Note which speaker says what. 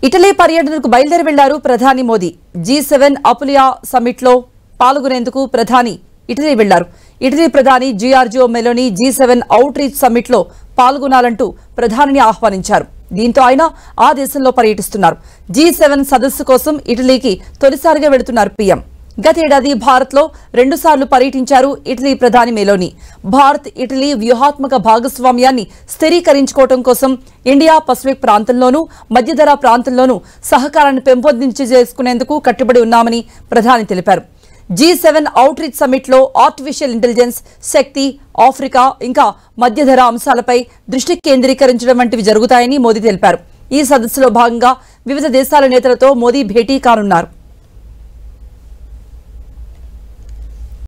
Speaker 1: Italy పర్యటనకు బయలుదేరి వెళ్లారు ప్రధాని Modi G seven Apulia summit లో పాల్గొనేందుకు ప్రధాని ఇటలీ వెళ్లారు ఇటలీ ప్రధాని Giorgia Meloni G seven outreach summit లో పాల్గొనాలంటూ ప్రధానిని ఆహ్వానించారు దీంతో ఆయన ఆ దేశంలో పర్యటిస్తున్నారు జీ సెవెన్ సదస్సు కోసం ఇటలీకి తొలిసారిగా వెళుతున్నారు పీఎం గతేడాది భారత్లో రెండుసార్లు పర్యటించారు ఇటలీ ప్రధాని మెలోని భారత్ ఇటలీ వ్యూహాత్మక భాగస్వామ్యాన్ని స్థిరీకరించుకోవడం కోసం ఇండియా పసిఫిక్ ప్రాంతంలోనూ మధ్యధరా ప్రాంతంలోనూ సహకారాన్ని పెంపొందించి చేసుకునేందుకు కట్టుబడి ఉన్నామని ప్రధాని తెలిపారు G seven outreach summit లో ఆర్టిఫిషియల్ ఇంటెలిజెన్స్ శక్తి ఆఫ్రికా ఇంకా మధ్యధర అంశాలపై దృష్టి కేంద్రీకరించడం వంటివి జరుగుతాయని మోదీ తెలిపారు ఈ సదస్సులో భాగంగా వివిధ దేశాల నేతలతో మోదీ భేటీ కానున్నారు